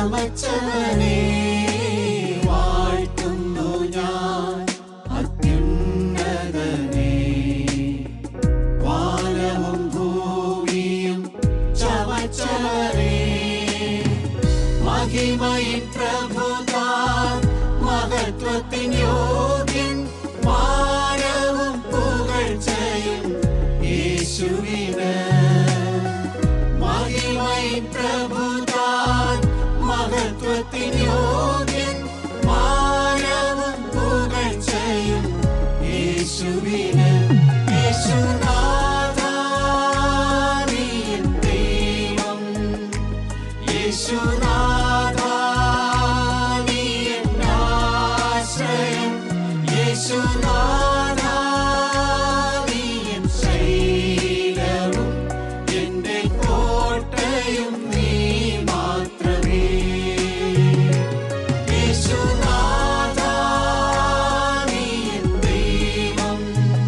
ചമച്ചവനെ വാഴ്ത്തുന്നു ഞാൻ അത്യുന്നതനെ വാനവും ഭൂമിയും ചമച്ചവനെ മഹിമയിൻ പ്രഭുതാൻ മഹത്വത്തിൻ യോഗ്യൻ മാനവും പുകഴ്ചയും യേശുവിന് മഹിമയിൻ പ്രഭുതാൻ മഹത്വത്തിൻ യോഗ്യൻ മാനവും പുകഴ്ചയും യേശുവിന് യേശുനാഥാ നീ എൻ ദൈവം യേശുനാഥാ നീ എൻ ആശ്രയം യേശുനാഥാ നീ എൻ ശൈലവും എന്റെ കോട്ടയും നീ മാത്രമേ യേശുനാഥാ നീ എൻ ദൈവം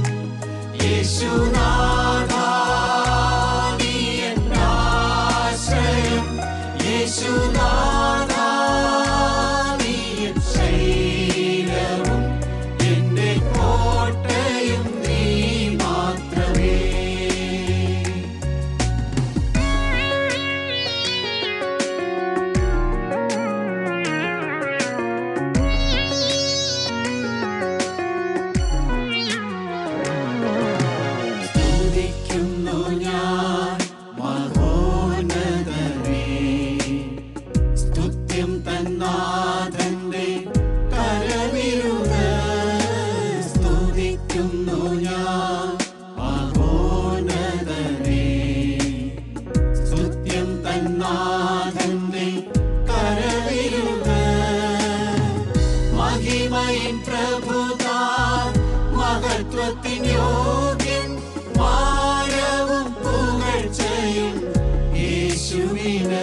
യേശുനാഥാ നീ എൻ ആശ്രയം യേശുനാഥാ നീ എൻ ശൈലവും എന്റെ കോട്ടയും നീ മാത്രമേ സ്തുതിക്കുന്നു ഞാൻ മഹോന്നതനെ സ്തുത്യം തന്നാഥന്റെ കരവിരുത് സ്തുതിക്കുന്നു ഞാൻ മഹോന്നതനെ സ്തുത്യം തന്നാഥന്റെ കരവിരുത് മഹിമയിൻ പ്രഭുതാൻ മഹത്വത്തിൻ യോഗ്യൻ മാനവും പുകഴ്ചയും യേശുവിന്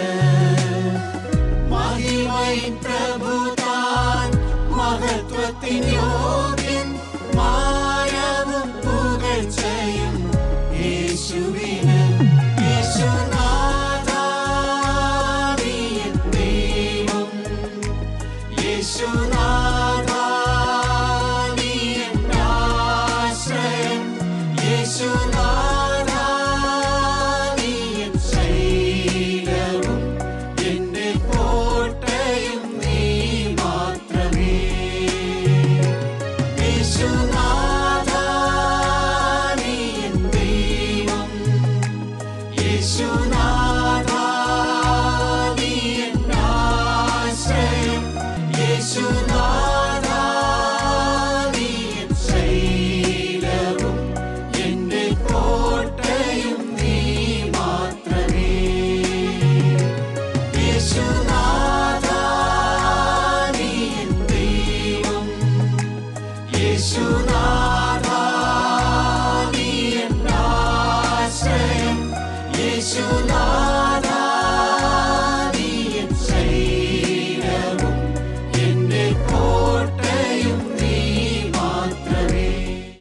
മഹിമയിൻ പ്രഭുതാൻ മഹത്വത്തിൻ യോഗ്യൻ മാനവും പുകഴ്ചയും യേശുവിന് യേശുനാഥാ നീ എൻ ദൈവം യേശുനാഥാ നീ എൻ ആശ്രയം യേശുനാഥാ നീ എൻ ശൈലവും എന്റെ കോട്ടയും നീ മാത്രമേ യേശുനാഥാ നീ എൻ ദൈവം യേശുനാഥാ നീ എൻ ആശ്രയം യേശുനാഥാ നീ എൻ ശൈലവും എന്റെ കോട്ടയും നീ മാത്രമേ യേശുനാഥാ നീ എൻ ദൈവം യേശുനാഥാ നീ എൻ ആശ്രയം യേശുനാഥാ നീ എൻ ശൈലവും എന്റെ കോട്ടയും നീ മാത്രമേ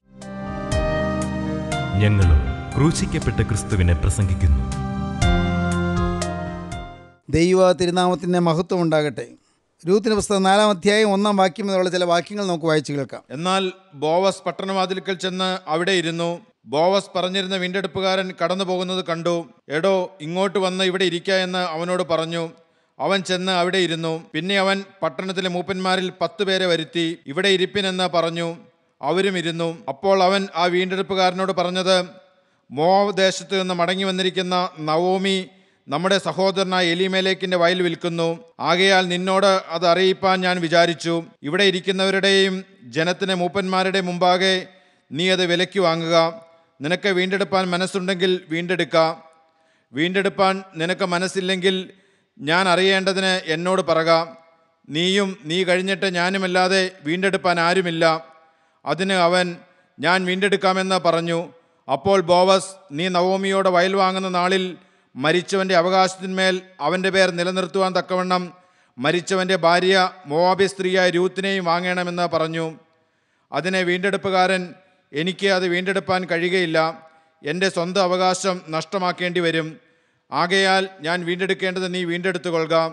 ഞങ്ങളും ക്രൂശിക്കപ്പെട്ട ക്രിസ്തുവിനെ പ്രസംഗിക്കുന്നു ദൈവ തിരുനാമത്തിൻ്റെ മഹത്വം ഉണ്ടാകട്ടെ രൂത്തിന് പുസ്തകം നാലാം അധ്യായം ഒന്നാം വാക്യം മുതലുള്ള ചില വാക്യങ്ങൾ നമുക്ക് വായിച്ചു കേൾക്കാം എന്നാൽ ബോവസ് പട്ടണവാതിൽക്കൽ ചെന്ന് അവിടെ ഇരുന്നു ബോവസ് പറഞ്ഞിരുന്ന വീണ്ടെടുപ്പുകാരൻ കടന്നു പോകുന്നത് കണ്ടു എടോ ഇങ്ങോട്ട് വന്ന് ഇവിടെ ഇരിക്ക എന്ന് അവനോട് പറഞ്ഞു അവൻ ചെന്ന് അവിടെ ഇരുന്നു പിന്നെ അവൻ പട്ടണത്തിലെ മൂപ്പന്മാരിൽ പത്ത് പേരെ വരുത്തി ഇവിടെ ഇരിപ്പിനെന്ന് പറഞ്ഞു അവരും ഇരുന്നു അപ്പോൾ അവൻ ആ വീണ്ടെടുപ്പുകാരനോട് പറഞ്ഞത് മോവാബ് ദേശത്ത് നിന്ന് മടങ്ങി വന്നിരിക്കുന്ന നവോമി നമ്മുടെ സഹോദരനായ എലിമേലേക്കിന്റെ വയൽ വിൽക്കുന്നു ആകയാൽ നിന്നോട് അത് അറിയിപ്പാൻ ഞാൻ വിചാരിച്ചു ഇവിടെ ഇരിക്കുന്നവരുടെയും ജനത്തിന് മൂപ്പന്മാരുടെ മുമ്പാകെ നീ അത് വിലയ്ക്ക് വാങ്ങുക നിനക്ക് വീണ്ടെടുപ്പാൻ മനസ്സുണ്ടെങ്കിൽ വീണ്ടെടുക്ക വീണ്ടെടുപ്പാൻ നിനക്ക് മനസ്സില്ലെങ്കിൽ ഞാൻ അറിയേണ്ടതിന് എന്നോട് പറക നീയും നീ കഴിഞ്ഞിട്ട് ഞാനുമല്ലാതെ വീണ്ടെടുപ്പാൻ ആരുമില്ല അതിന് അവൻ ഞാൻ വീണ്ടെടുക്കാമെന്ന് പറഞ്ഞു അപ്പോൾ ബോവസ് നീ നവോമിയോട് വയൽ വാങ്ങുന്ന നാളിൽ മരിച്ചവൻ്റെ അവകാശത്തിന്മേൽ അവൻ്റെ പേർ നിലനിർത്തുവാൻ തക്കവണ്ണം മരിച്ചവൻ്റെ ഭാര്യ മോവാബി സ്ത്രീയായ രൂത്തിനെയും വാങ്ങണമെന്ന് പറഞ്ഞു അതിനെ വീണ്ടെടുപ്പുകാരൻ എനിക്ക് അത് വീണ്ടെടുപ്പാൻ കഴിയുകയില്ല എൻ്റെ സ്വന്തം അവകാശം നഷ്ടമാക്കേണ്ടി വരും ആകയാൽ ഞാൻ വീണ്ടെടുക്കേണ്ടത് നീ വീണ്ടെടുത്തുകൊള്ളുക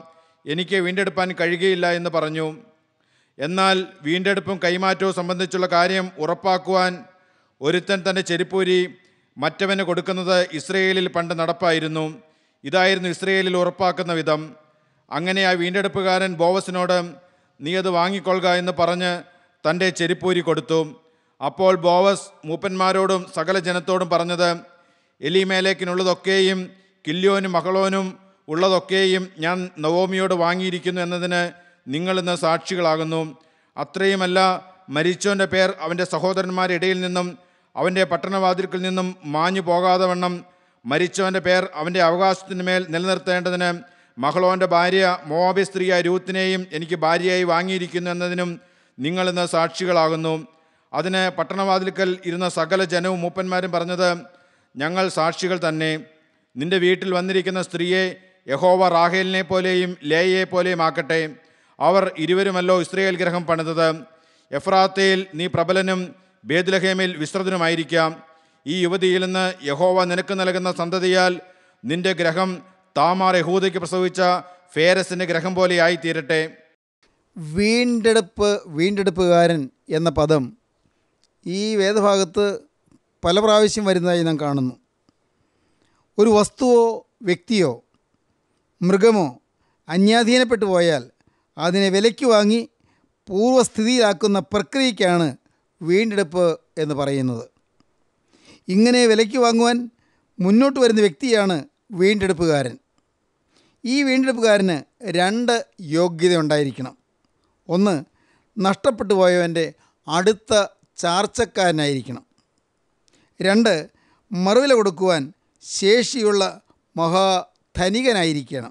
എനിക്ക് വീണ്ടെടുപ്പാൻ കഴിയുകയില്ല എന്ന് പറഞ്ഞു എന്നാൽ വീണ്ടെടുപ്പും കൈമാറ്റവും സംബന്ധിച്ചുള്ള കാര്യം ഉറപ്പാക്കുവാൻ ഒരുത്തൻ തൻ്റെ ചെരിപ്പൂരി മറ്റവന് കൊടുക്കുന്നത് ഇസ്രയേലിൽ പണ്ട് നടപ്പായിരുന്നു ഇതായിരുന്നു ഇസ്രയേലിൽ ഉറപ്പാക്കുന്ന വിധം അങ്ങനെ ആ വീണ്ടെടുപ്പുകാരൻ ബോവസിനോട് നീ അത് വാങ്ങിക്കൊള്ളുക എന്ന് പറഞ്ഞ് തൻ്റെ ചെരിപ്പൂരി കൊടുത്തു അപ്പോൾ ബോവസ് മൂപ്പന്മാരോടും സകല ജനത്തോടും പറഞ്ഞത് എലിമേലേക്കിനുള്ളതൊക്കെയും കില്യോനും മകളോനും ഉള്ളതൊക്കെയും ഞാൻ നവോമിയോട് വാങ്ങിയിരിക്കുന്നു എന്നതിന് നിങ്ങളിന്ന് സാക്ഷികളാകുന്നു അത്രയുമല്ല മരിച്ചവൻ്റെ പേർ അവൻ്റെ സഹോദരന്മാരുടെ ഇടയിൽ നിന്നും അവൻ്റെ പട്ടണവാതിൽക്കിൽ നിന്നും മാഞ്ഞു പോകാതെ വണ്ണം മരിച്ചവൻ്റെ പേർ അവൻ്റെ അവകാശത്തിന് മേൽ നിലനിർത്തേണ്ടതിന് മഹളോൻ്റെ ഭാര്യ മോവാബി സ്ത്രീയായ രൂത്തിനെയും എനിക്ക് ഭാര്യയായി വാങ്ങിയിരിക്കുന്നു എന്നതിനും നിങ്ങളിന്ന് സാക്ഷികളാകുന്നു അതിന് പട്ടണവാതിൽക്കൽ ഇരുന്ന സകല ജനവും മൂപ്പന്മാരും പറഞ്ഞത് ഞങ്ങൾ സാക്ഷികൾ തന്നെ നിന്റെ വീട്ടിൽ വന്നിരിക്കുന്ന സ്ത്രീയെ യഹോവ റാഹേലിനെ പോലെയും ലേയയെ പോലെയും ആക്കട്ടെ അവർ ഇരുവരുമല്ലോ ഇസ്രയേൽ ഗ്രഹം പണിതത് എഫ്രാത്തയിൽ നീ പ്രബലനും ബേദ്ലഹേമിൽ വിശ്രതനുമായിരിക്കാം ഈ യുവതിയിൽ നിന്ന് യഹോവ നിനക്ക് നൽകുന്ന സന്തതിയാൽ നിന്റെ ഗ്രഹം താമാർ യഹൂദയ്ക്ക് പ്രസവിച്ച ഫേരസിൻ്റെ ഗ്രഹം പോലെയായി തീരട്ടെ വീണ്ടെടുപ്പ് വീണ്ടെടുപ്പുകാരൻ എന്ന പദം ഈ വേദഭാഗത്ത് പല പ്രാവശ്യം വരുന്നതായി നാം കാണുന്നു ഒരു വസ്തുവോ വ്യക്തിയോ മൃഗമോ അന്യാധീനപ്പെട്ടു പോയാൽ അതിനെ വിലയ്ക്ക് വാങ്ങി പൂർവ്വസ്ഥിതിയിലാക്കുന്ന പ്രക്രിയയ്ക്കാണ് വീണ്ടെടുപ്പ് എന്ന് പറയുന്നത് ഇങ്ങനെ വിലയ്ക്ക് വാങ്ങുവാൻ മുന്നോട്ട് വരുന്ന വ്യക്തിയാണ് വീണ്ടെടുപ്പുകാരൻ ഈ വീണ്ടെടുപ്പുകാരന് രണ്ട് യോഗ്യത ഉണ്ടായിരിക്കണം ഒന്ന് നഷ്ടപ്പെട്ടു പോയവൻ്റെ അടുത്ത ചാർച്ചക്കാരനായിരിക്കണം രണ്ട് മറുവില കൊടുക്കുവാൻ ശേഷിയുള്ള മഹാധനികനായിരിക്കണം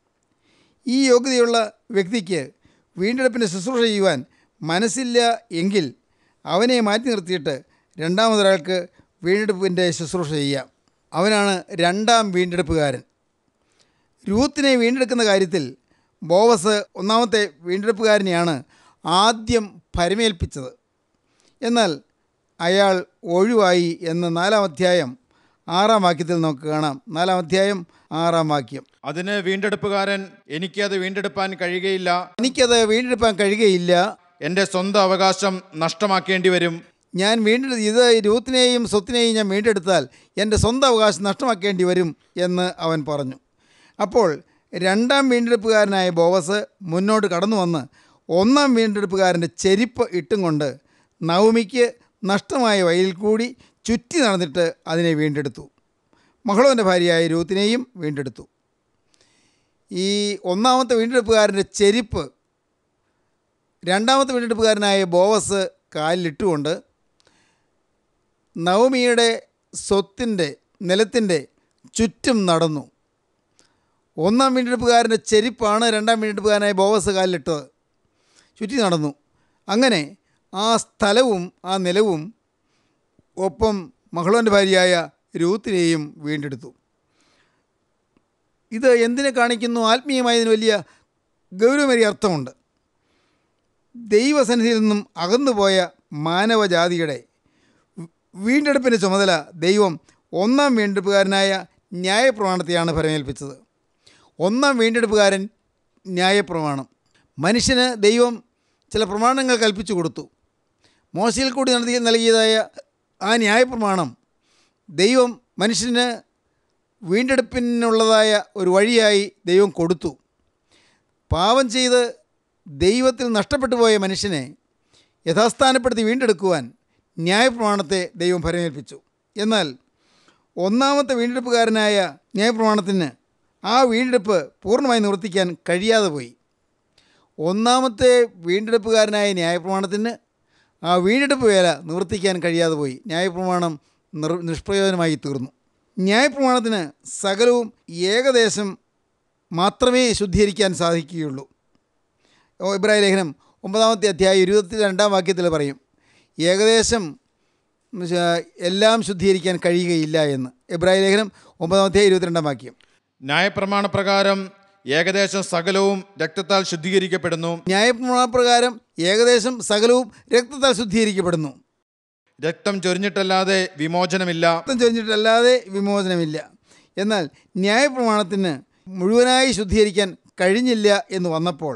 ഈ യോഗ്യതയുള്ള വ്യക്തിക്ക് വീണ്ടെടുപ്പിൻ്റെ ശുശ്രൂഷ ചെയ്യുവാൻ മനസ്സില്ല എങ്കിൽ അവനെ മാറ്റി നിർത്തിയിട്ട് രണ്ടാമതൊരാൾക്ക് വീണ്ടെടുപ്പിൻ്റെ ശുശ്രൂഷ ചെയ്യാം അവനാണ് രണ്ടാം വീണ്ടെടുപ്പുകാരൻ രൂത്തിനെ വീണ്ടെടുക്കുന്ന കാര്യത്തിൽ ബോവസ് ഒന്നാമത്തെ വീണ്ടെടുപ്പുകാരനെയാണ് ആദ്യം പരമേൽപ്പിച്ചത് എന്നാൽ അയാൾ ഒഴിവായി എന്ന് നാലാം അധ്യായം ആറാം വാക്യത്തിൽ നമുക്ക് കാണാം നാലാം അധ്യായം ആറാം വാക്യം അതിന് വീണ്ടെടുപ്പുകാരൻ എനിക്കത് വീണ്ടെടുപ്പാൻ കഴിയുകയില്ല എനിക്കത് വീണ്ടെടുപ്പാൻ കഴിയുകയില്ല എൻ്റെ സ്വന്തം അവകാശം നഷ്ടമാക്കേണ്ടി വരും ഞാൻ വീണ്ടെടു ഇത് രൂത്തിനെയും സ്വത്തിനെയും ഞാൻ വീണ്ടെടുത്താൽ എൻ്റെ സ്വന്തം അവകാശം നഷ്ടമാക്കേണ്ടി വരും എന്ന് അവൻ പറഞ്ഞു അപ്പോൾ രണ്ടാം വീണ്ടെടുപ്പുകാരനായ ബോവസ് മുന്നോട്ട് കടന്നു വന്ന് ഒന്നാം വീണ്ടെടുപ്പുകാരൻ്റെ ചെരിപ്പ് ഇട്ടും കൊണ്ട് നവമിക്ക് നഷ്ടമായ വയലിൽ കൂടി ചുറ്റി നടന്നിട്ട് അതിനെ വീണ്ടെടുത്തു മഹളോൻ്റെ ഭാര്യയായ രൂത്തിനെയും വീണ്ടെടുത്തു ഈ ഒന്നാമത്തെ വീണ്ടെടുപ്പുകാരൻ്റെ ചെരിപ്പ് രണ്ടാമത്തെ വീണ്ടെടുപ്പുകാരനായ ബോവസ് കാലിലിട്ടുകൊണ്ട് നവമിയുടെ സ്വത്തിൻ്റെ നിലത്തിൻ്റെ ചുറ്റും നടന്നു ഒന്നാം വീണ്ടെടുപ്പുകാരൻ്റെ ചെരിപ്പാണ് രണ്ടാം വീണ്ടെടുപ്പുകാരനായ ബോവസ് കാലിലിട്ടത് ചുറ്റി നടന്നു അങ്ങനെ ആ സ്ഥലവും ആ നിലവും ഒപ്പം മഹളോൻ്റെ ഭാര്യയായ രൂത്തിനെയും വീണ്ടെടുത്തു ഇത് എന്തിനെ കാണിക്കുന്നു ആത്മീയമായതിന് വലിയ ഗൗരവമേറിയ അർത്ഥമുണ്ട് ദൈവസന്നിധിയിൽ നിന്നും അകന്നുപോയ മാനവജാതിയുടെ വീണ്ടെടുപ്പിൻ്റെ ചുമതല ദൈവം ഒന്നാം വീണ്ടെടുപ്പുകാരനായ ന്യായപ്രമാണത്തെയാണ് പരമേൽപ്പിച്ചത് ഒന്നാം വീണ്ടെടുപ്പുകാരൻ ന്യായപ്രമാണം മനുഷ്യന് ദൈവം ചില പ്രമാണങ്ങൾ കൽപ്പിച്ചു കൊടുത്തു മോശയിൽ കൂടി നടത്തി നൽകിയതായ ആ ന്യായപ്രമാണം ദൈവം മനുഷ്യന് വീണ്ടെടുപ്പിനുള്ളതായ ഒരു വഴിയായി ദൈവം കൊടുത്തു പാപം ചെയ്ത് ദൈവത്തിൽ നഷ്ടപ്പെട്ടു പോയ മനുഷ്യനെ യഥാസ്ഥാനപ്പെടുത്തി വീണ്ടെടുക്കുവാൻ ന്യായപ്രമാണത്തെ ദൈവം പരമേൽപ്പിച്ചു എന്നാൽ ഒന്നാമത്തെ വീണ്ടെടുപ്പുകാരനായ ന്യായപ്രമാണത്തിന് ആ വീണ്ടെടുപ്പ് പൂർണ്ണമായി നിവർത്തിക്കാൻ കഴിയാതെ പോയി ഒന്നാമത്തെ വീണ്ടെടുപ്പുകാരനായ ന്യായപ്രമാണത്തിന് ആ വീണ്ടെടുപ്പ് വേല നിവർത്തിക്കാൻ കഴിയാതെ പോയി ന്യായപ്രമാണം നിർ നിഷ്പ്രയോജനമായി തീർന്നു ന്യായപ്രമാണത്തിന് സകലവും ഏകദേശം മാത്രമേ ശുദ്ധീകരിക്കാൻ സാധിക്കുകയുള്ളൂ ഓ, ഇബ്രാഹിം ലേഖനം ഒമ്പതാമത്തെ അധ്യായം ഇരുപത്തി രണ്ടാം വാക്യത്തിൽ പറയും ഏകദേശം ഉം, ശ- എല്ലാം ശുദ്ധീകരിക്കാൻ കഴിയുകയില്ല എന്ന് ഇബ്രാഹിം ലേഖനം ഒമ്പതാം അധ്യായം ഇരുപത്തിരണ്ടാം വാക്യം ന്യായപ്രമാണപ്രകാരം ഏകദേശം സകലവും രക്തത്താൽ ശുദ്ധീകരിക്കപ്പെടുന്നു ന്യായപ്രമാണപ്രകാരം ഏകദേശം സകലവും രക്തത്താൽ ശുദ്ധീകരിക്കപ്പെടുന്നു രക്തം ചൊരിഞ്ഞിട്ടല്ലാതെ വിമോചനമില്ല രക്തം ചൊരിഞ്ഞിട്ടല്ലാതെ വിമോചനമില്ല എന്നാൽ ന്യായപ്രമാണത്തിന് മുഴുവനായി ശുദ്ധീകരിക്കാൻ കഴിഞ്ഞില്ല എന്ന് വന്നപ്പോൾ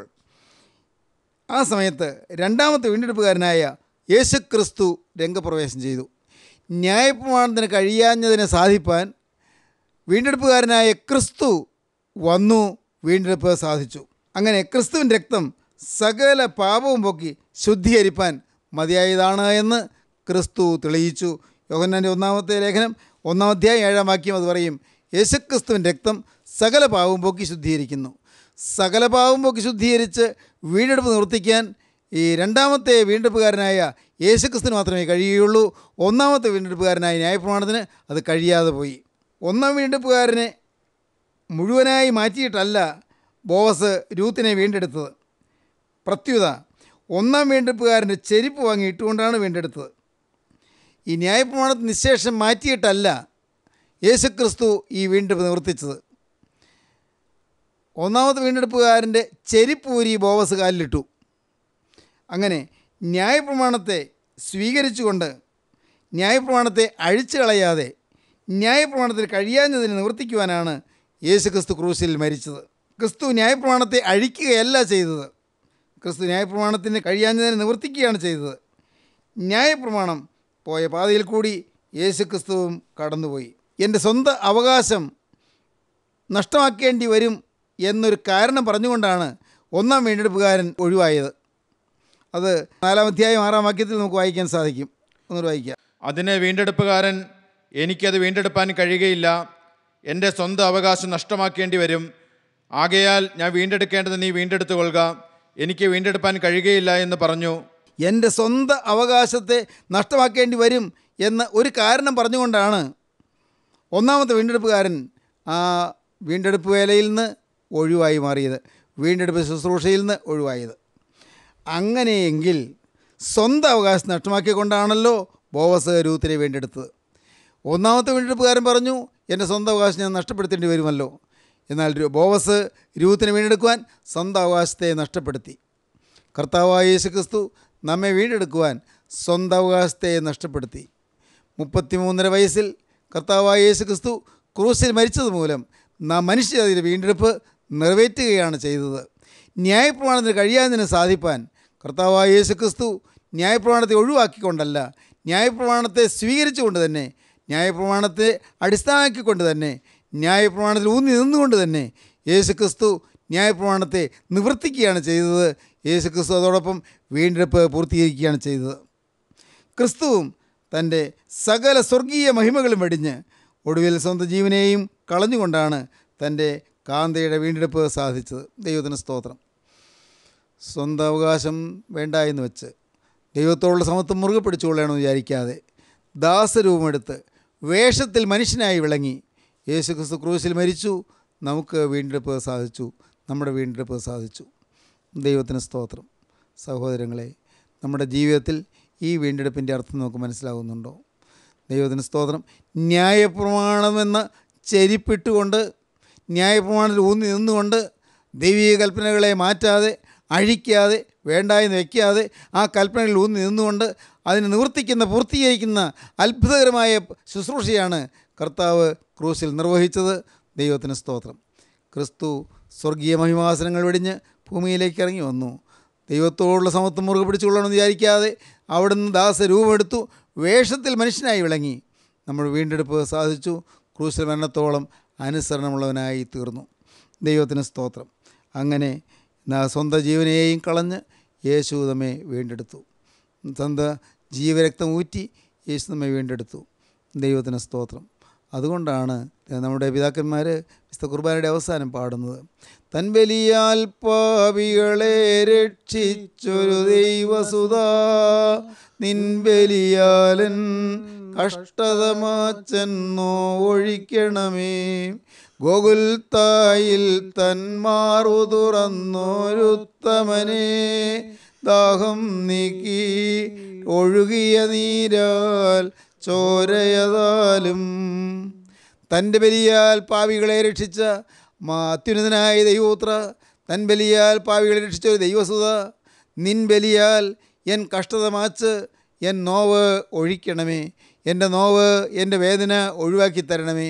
ആ സമയത്ത് രണ്ടാമത്തെ വീണ്ടെടുപ്പുകാരനായ യേശുക്രിസ്തു രംഗപ്രവേശം ചെയ്തു ന്യായപ്രമാണത്തിന് കഴിയാഞ്ഞതിനെ സാധിപ്പാൻ വീണ്ടെടുപ്പുകാരനായ ക്രിസ്തു വന്നു വീണ്ടെടുപ്പ് സാധിച്ചു അങ്ങനെ ക്രിസ്തുവിൻ്റെ രക്തം സകല പാപവും പൊക്കി ശുദ്ധീകരിപ്പാൻ മതിയായതാണ് എന്ന് ക്രിസ്തു തെളിയിച്ചു യോഹന്നാൻ്റെ ഒന്നാമത്തെ ലേഖനം ഒന്നാം അധ്യായം ഏഴാം വാക്യം അത് പറയും യേശുക്രിസ്തുവിൻ്റെ രക്തം സകല പാവവും പൊക്കി ശുദ്ധീകരിക്കുന്നു സകല പാവവും പൊക്കി ശുദ്ധീകരിച്ച് വീണ്ടെടുപ്പ് നിവർത്തിക്കാൻ ഈ രണ്ടാമത്തെ വീണ്ടെടുപ്പുകാരനായ യേശുക്രിസ്തുവിന് മാത്രമേ കഴിയുകയുള്ളൂ ഒന്നാമത്തെ വീണ്ടെടുപ്പുകാരനായ ന്യായപ്രമാണത്തിന് അത് കഴിയാതെ പോയി ഒന്നാം വീണ്ടെടുപ്പുകാരനെ മുഴുവനായി മാറ്റിയിട്ടല്ല ബോവസ് രൂത്തിനെ വീണ്ടെടുത്തത് പ്രത്യുത ഒന്നാം വീണ്ടെടുപ്പുകാരൻ്റെ ചെരുപ്പ് വാങ്ങി ഇട്ടുകൊണ്ടാണ് വീണ്ടെടുത്തത് ഈ ന്യായപ്രമാണത്തിന് നിശേഷം മാറ്റിയിട്ടല്ല യേശുക്രിസ്തു ഈ വീണ്ടെടുപ്പ് നിവർത്തിച്ചത് ഒന്നാമത്തെ വീണ്ടെടുപ്പുകാരൻ്റെ ചെരിപ്പൂരി ബോവസ് കാലിലിട്ടു അങ്ങനെ ന്യായപ്രമാണത്തെ സ്വീകരിച്ചുകൊണ്ട് ന്യായപ്രമാണത്തെ അഴിച്ചു കളയാതെ ന്യായപ്രമാണത്തിന് കഴിയാഞ്ഞതിനെ നിവർത്തിക്കുവാനാണ് യേശുക്രിസ്തു ക്രൂശിൽ മരിച്ചത് ക്രിസ്തു ന്യായപ്രമാണത്തെ അഴിക്കുകയല്ല ചെയ്തത് ക്രിസ്തു ന്യായപ്രമാണത്തിന് കഴിയാഞ്ഞതിനെ നിവർത്തിക്കുകയാണ് ചെയ്തത് ന്യായപ്രമാണം പോയ പാതയിൽ കൂടി യേശുക്രിസ്തുവും കടന്നുപോയി എൻ്റെ സ്വന്തം അവകാശം നഷ്ടമാക്കേണ്ടി വരും എന്നൊരു കാരണം പറഞ്ഞുകൊണ്ടാണ് ഒന്നാം വീണ്ടെടുപ്പുകാരൻ ഒഴിവായത് അത് നാലാം അധ്യായം ആറാം വാക്യത്തിൽ നമുക്ക് വായിക്കാൻ സാധിക്കും ഒന്നുകൂടി വായിക്കാം അതിന് വീണ്ടെടുപ്പുകാരൻ എനിക്കത് വീണ്ടെടുപ്പാൻ കഴിയുകയില്ല എൻ്റെ സ്വന്തം അവകാശം നഷ്ടമാക്കേണ്ടി വരും ആകയാൽ ഞാൻ വീണ്ടെടുക്കേണ്ടത് നീ വീണ്ടെടുത്തു കൊള്ളുക എനിക്ക് വീണ്ടെടുപ്പാൻ കഴിയുകയില്ല എന്ന് പറഞ്ഞു എൻ്റെ സ്വന്തം അവകാശത്തെ നഷ്ടമാക്കേണ്ടി വരും എന്ന ഒരു കാരണം പറഞ്ഞുകൊണ്ടാണ് ഒന്നാമത്തെ വീണ്ടെടുപ്പുകാരൻ ആ വീണ്ടെടുപ്പ് വേലയിൽ നിന്ന് ഒഴിവായി മാറിയത് വീണ്ടെടുപ്പ് ശുശ്രൂഷയിൽ നിന്ന് ഒഴിവായത് അങ്ങനെയെങ്കിൽ സ്വന്തം അവകാശം നഷ്ടമാക്കിക്കൊണ്ടാണല്ലോ ബോവസ് രൂത്തിനെ വീണ്ടെടുത്തത് ഒന്നാമത്തെ വീണ്ടെടുപ്പുകാരൻ പറഞ്ഞു എൻ്റെ സ്വന്തം അവകാശം ഞാൻ നഷ്ടപ്പെടുത്തേണ്ടി വരുമല്ലോ എന്നാൽ രു- ബോവസ് രൂത്തിനെ വീണ്ടെടുക്കുവാൻ സ്വന്തം അവകാശത്തെ നഷ്ടപ്പെടുത്തി കർത്താവായ യേശു ക്രിസ്തു നമ്മെ വീണ്ടെടുക്കുവാൻ സ്വന്തം അവകാശത്തെ നഷ്ടപ്പെടുത്തി മുപ്പത്തിമൂന്നര വയസ്സിൽ കർത്താവായ യേശു ക്രിസ്തു ക്രൂസിൽ മരിച്ചത് മൂലം നാം മനുഷ്യജാതിയുടെ വീണ്ടെടുപ്പ് നിറവേറ്റുകയാണ് ചെയ്തത് ന്യായപ്രമാണത്തിന് കഴിയാതിന് സാധിപ്പാൻ കർത്താവായ യേശു ക്രിസ്തു ന്യായപ്രമാണത്തെ ഒഴിവാക്കിക്കൊണ്ടല്ല ന്യായപ്രമാണത്തെ സ്വീകരിച്ചുകൊണ്ട് തന്നെ ന്യായപ്രമാണത്തെ അടിസ്ഥാനമാക്കിക്കൊണ്ട് തന്നെ ന്യായപ്രമാണത്തിൽ ഊന്നി നിന്നുകൊണ്ട് തന്നെ യേശു ക്രിസ്തു ന്യായപ്രമാണത്തെ നിവർത്തിക്കുകയാണ് ചെയ്തത് യേശു ക്രിസ്തു അതോടൊപ്പം വീണ്ടെടുപ്പ് പൂർത്തീകരിക്കുകയാണ് ചെയ്തത് ക്രിസ്തുവും തൻ്റെ സകല സ്വർഗീയ മഹിമകളും വെടിഞ്ഞ് ഒടുവിൽ സ്വന്തം ജീവനെയും കളഞ്ഞുകൊണ്ടാണ് തൻ്റെ കാന്തയുടെ വീണ്ടെടുപ്പ് സാധിച്ചത് ദൈവത്തിന് സ്തോത്രം സ്വന്തം അവകാശം വേണ്ട എന്ന് വെച്ച് ദൈവത്തോടുള്ള സമത്വം മുറുകെ പിടിച്ചുകൊള്ളണമെന്ന് വിചാരിക്കാതെ ദാസരൂപമെടുത്ത് വേഷത്തിൽ മനുഷ്യനായി വിളങ്ങി യേശു ക്രിസ്തു ക്രൂശിൽ മരിച്ചു നമുക്ക് വീണ്ടെടുപ്പ് സാധിച്ചു നമ്മുടെ വീണ്ടെടുപ്പ് സാധിച്ചു ദൈവത്തിന് സ്തോത്രം സഹോദരങ്ങളെ നമ്മുടെ ജീവിതത്തിൽ ഈ വീണ്ടെടുപ്പിൻ്റെ അർത്ഥം നമുക്ക് മനസ്സിലാകുന്നുണ്ടോ ദൈവത്തിന് സ്തോത്രം ന്യായപ്രമാണമെന്ന ചെരിപ്പിട്ടുകൊണ്ട് ന്യായപ്രമാണത്തിൽ ഊന്നി നിന്നുകൊണ്ട് ദൈവീക കൽപ്പനകളെ മാറ്റാതെ അഴിക്കാതെ വേണ്ട എന്ന് വയ്ക്കാതെ ആ കൽപ്പനകളിൽ ഊന്നി നിന്നുകൊണ്ട് അതിനെ നിവർത്തിക്കുന്ന പൂർത്തീകരിക്കുന്ന അത്ഭുതകരമായ ശുശ്രൂഷയാണ് കർത്താവ് ക്രൂസിൽ നിർവഹിച്ചത് ദൈവത്തിന് സ്തോത്രം ക്രിസ്തു സ്വർഗീയ മഹിമാസനങ്ങൾ വെടിഞ്ഞ് ഭൂമിയിലേക്ക് ഇറങ്ങി വന്നു ദൈവത്തോടുള്ള സമത്വം മുറുകെ പിടിച്ചുകൊള്ളണമെന്ന് വിചാരിക്കാതെ അവിടുന്ന് ദാസ രൂപമെടുത്തു വേഷത്തിൽ മനുഷ്യനായി വിളങ്ങി നമ്മൾ വീണ്ടെടുപ്പ് സാധിച്ചു ക്രൂശിൽ മരണത്തോളം അനുസരണമുള്ളവനായി തീർന്നു ദൈവത്തിന് സ്തോത്രം അങ്ങനെ നാ സ്വന്തം ജീവനെയും കളഞ്ഞ് യേശു നമ്മെ വീണ്ടെടുത്തു സ്വന്തം ജീവരക്തം ഊറ്റി യേശു നമ്മെ വീണ്ടെടുത്തു ദൈവത്തിന് സ്തോത്രം അതുകൊണ്ടാണ് നമ്മുടെ പിതാക്കന്മാർ വിശുദ്ധ കുർബാനയുടെ അവസാനം പാടുന്നത് തൻ ബലിയാൽ പാപികളെ രക്ഷിച്ചൊരു ദൈവസുതാ നിൻ ബലിയാലൻ കഷ്ടത മാച്ചെന്നോ ഒഴിക്കണമേ ഗോകുൽത്തായിൽ തന്മാറു തുറന്നോരുത്തമനെ ദാഹം നീക്കി ഒഴുകിയ നീരാൽ ചോരയതാലും തൻ്റെ ബലിയാൽ പാവികളെ രക്ഷിച്ച മാ അത്യുന്നതനായ ദൈവോത്ര തൻ ബലിയാൽ പാവികളെ രക്ഷിച്ച ഒരു ദൈവസുത നിൻ ബലിയാൽ എൻ കഷ്ടത മാച്ച് എൻ നോവ് ഒഴിക്കണമേ എൻ്റെ നോവ് എൻ്റെ വേദന ഒഴിവാക്കി തരണമേ